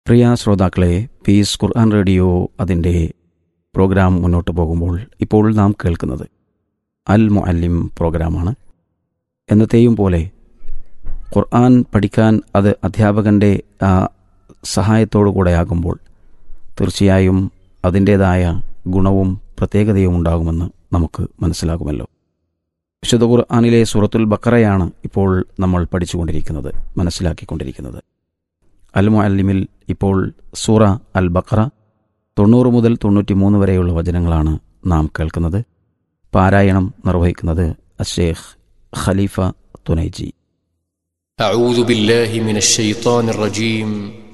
പ്രിയ ശ്രോതാക്കളെ peace Quran radio അതിൻ്റെ programme മുന്നോട്ട് പോകുമ്പോൾ ഇപ്പോൾ നാം കേൾക്കുന്നത് അൽ മുഅല്ലിം പ്രോഗ്രാമാണ് എന്നത്തെയും പോലെ ഖുർആൻ പഠിക്കാൻ അത് അധ്യാപകൻ്റെ ആ, സഹായത്തോടു കൂടെയാകുമ്പോൾ തീർച്ചയായും അതിൻ്റേതായ ഗുണവും പ്രത്യേകതയും ഉണ്ടാകുമെന്ന് നമുക്ക് മനസ്സിലാകുമല്ലോ വിശുദ്ധ ഖുർആാനിലെ സൂറത്തുൽ ബക്കറയാണ് ഇപ്പോൾ നമ്മൾ പഠിച്ചുകൊണ്ടിരിക്കുന്നത് മനസ്സിലാക്കിക്കൊണ്ടിരിക്കുന്നത് അൽ മുഅല്ലിമിൽ ഇപ്പോൾ സൂറ അൽ ബക്കറ തൊണ്ണൂറ് മുതൽ തൊണ്ണൂറ്റിമൂന്ന് വരെയുള്ള വചനങ്ങളാണ് നാം കേൾക്കുന്നത് പാരായണം നിർവഹിക്കുന്നത് അഷേഖ് ഖലീഫ തുനൈജി أعوذ بالله من الشيطان الرجيم